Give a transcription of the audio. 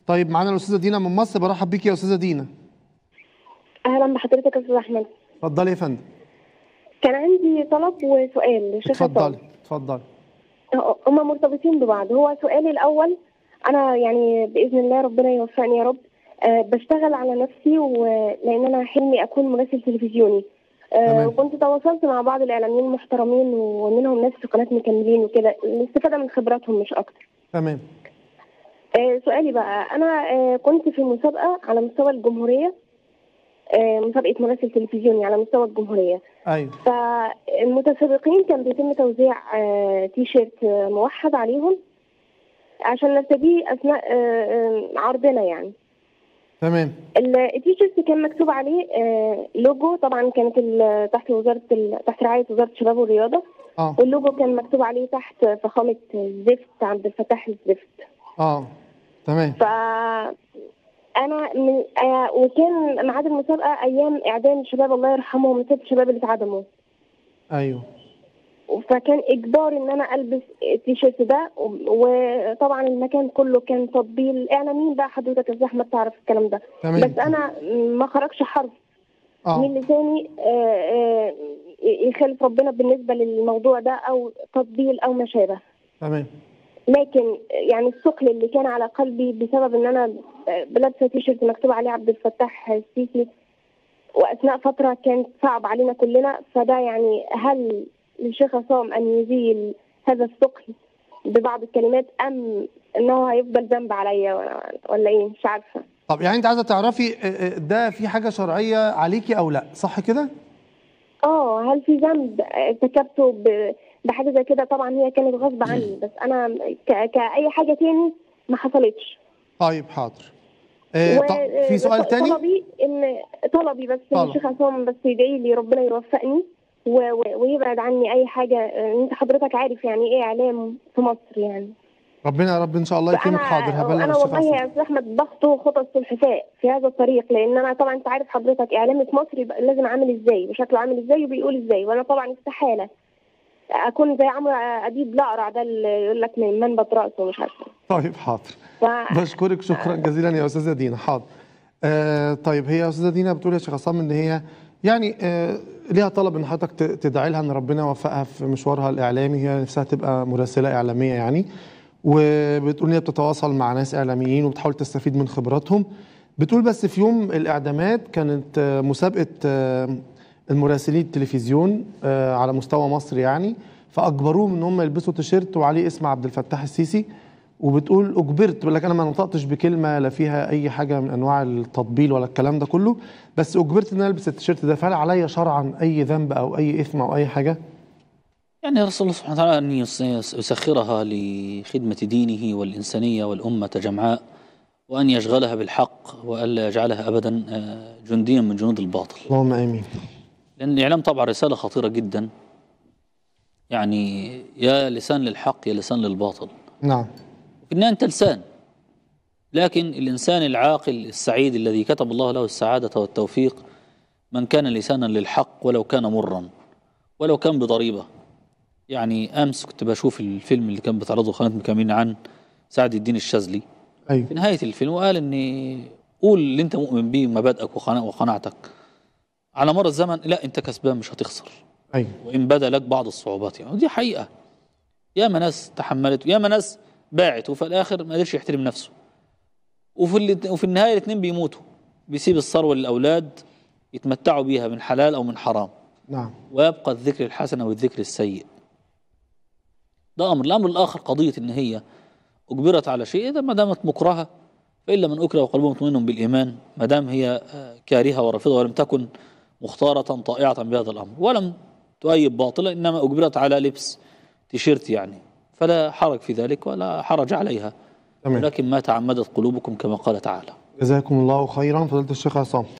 طيب معانا الاستاذه دينا من مصر برحب بيكي يا استاذه دينا اهلا بحضرتك يا استاذ احمد اتفضلي يا فندم كان عندي طلب وسؤال للشيخ اتفضلي اتفضلي هما مرتبطين ببعض هو سؤالي الاول انا يعني باذن الله ربنا يوفقني يا رب أه بشتغل على نفسي ولان انا حلمي اكون مراسل تلفزيوني أه تمام. وكنت تواصلت مع بعض الاعلاميين المحترمين ومنهم ناس في قناه مكملين وكده الاستفاده من خبراتهم مش اكتر تمام آه، سؤالي بقى انا آه، كنت في مسابقه على مستوى الجمهوريه آه، مسابقه مراسل تلفزيوني على مستوى الجمهوريه ايوه فالمتسابقين كان بيتم توزيع آه، تي شيرت آه، موحد عليهم عشان نرتديه اثناء آه، آه، عرضنا يعني تمام ال- التي شيرت كان مكتوب عليه آه، لوجو طبعا كانت ال- تحت وزاره ال- تحت رعايه وزاره الشباب والرياضه اه واللوجو كان مكتوب عليه تحت فخامه زفت عبد الفتاح الزفت اه تمام ف انا من آه وكان ميعاد المسابقه ايام اعدام الشباب الله يرحمهم الست الشباب اللي اتعدموا ايوه فكان اجبار ان انا البس التيشيرت ده و- وطبعا المكان كله كان تطبيل اعلاميين بقى حضرتك يا أستاذ احمد تعرف الكلام ده تمام. بس انا ما خرجش حرف من اه لساني آه، آه، يخالف ربنا بالنسبه للموضوع ده او تطبيل او ما شابه تمام لكن يعني الثقل اللي كان على قلبي بسبب ان انا بلابسه تيشيرت مكتوب عليه عبد الفتاح السيسي واثناء فتره كانت صعب علينا كلنا فده يعني هل للشيخ عصام ان يزيل هذا الثقل ببعض الكلمات ام انه هيفضل ذنب عليا ولا, ولا ايه مش عارفه طب يعني انت عايزه تعرفي آه، آه، ده في حاجه شرعيه عليكي او لا صح كده اه هل في ذنب ارتكبته ب- بحاجه زي كده طبعا هي كانت غصب عني بس انا ك- كاي حاجه تاني ما حصلتش طيب حاضر آه، طب في سؤال تاني طلبي ان طلبي بس طلب. ان الشيخ عصام بس يدعي لي ربنا يوفقني و- و- ويبعد عني اي حاجه آه، انت حضرتك عارف يعني ايه اعلام في مصر يعني ربنا يا رب ان شاء الله يكرمك حاضر هبلغ انا الشيخ والله عصام يا استاذ احمد بخطو خطى السلحفاء في هذا الطريق لان انا طبعا انت عارف حضرتك اعلامي في مصر يبقى لازم عامل ازاي وشكله عامل ازاي وبيقول ازاي وانا طبعا استحاله اكون زي عمرو اديب الاقرع ده اللي يقول لك من منبت راسه مش عارفه طيب حاضر ف... بشكرك شكرا جزيلا يا استاذه دينا حاضر آه طيب هي يا استاذه دينا بتقول يا شيخ عصام ان هي يعني آه ليها طلب ان حضرتك ت- تدعي لها ان ربنا يوفقها في مشوارها الاعلامي هي نفسها تبقى مراسله اعلاميه يعني وبتقول ان هي بتتواصل مع ناس اعلاميين وبتحاول تستفيد من خبراتهم بتقول بس في يوم الاعدامات كانت آه، مسابقه آه، المراسلين التلفزيون آه، على مستوى مصر يعني فاجبروهم ان هم يلبسوا تيشيرت وعليه اسم عبد الفتاح السيسي وبتقول اجبرت بتقول لك انا ما نطقتش بكلمه لا فيها اي حاجه من انواع التطبيل ولا الكلام ده كله بس اجبرت ان انا البس التيشيرت ده فهل عليا شرعا اي ذنب او اي اثم او اي حاجه؟ يعني رسول الله سبحانه وتعالى أن يس- يس- يسخرها لخدمة دينه والإنسانية والأمة جمعاء وأن يشغلها بالحق وألا يجعلها أبدا آه، جنديا من جنود الباطل اللهم امين. لأن الإعلام طبعا رسالة خطيرة جدا يعني يا لسان للحق يا لسان للباطل نعم في النهاية أنت لسان لكن الإنسان العاقل السعيد الذي كتب الله له السعادة والتوفيق من كان لسانا للحق ولو كان مرا ولو كان بضريبة يعني أمس كنت بشوف الفيلم اللي كان بتعرضه قناة مكملين عن سعد الدين الشاذلي ايوه في نهاية الفيلم وقال إن قول اللي أنت مؤمن بيه مبادئك وقنا- وقناعتك على مر الزمن لا أنت كسبان مش هتخسر ايوه وإن بدا لك بعض الصعوبات يعني ودي حقيقة ياما ناس تحملت وياما ناس باعت وفي الآخر ما قدرش يحترم نفسه وفي ال- وفي النهاية الاثنين بيموتوا بيسيب الثروة للأولاد يتمتعوا بيها من حلال أو من حرام نعم ويبقى الذكر الحسن أو الذكر السيء ده أمر الأمر الآخر قضية إن هي أجبرت على شيء إذا ما دامت مكرهة فإلا من أكره وقلبه مطمئن بالإيمان ما دام هي آه، كارهة ورافضة ولم تكن مختارة طائعة بهذا الأمر ولم تؤيد باطلا إنما أجبرت على لبس تيشيرت يعني فلا حرج في ذلك ولا حرج عليها تمام ولكن ما تعمدت قلوبكم كما قال تعالى جزاكم الله خيرا فضيله الشيخ عصام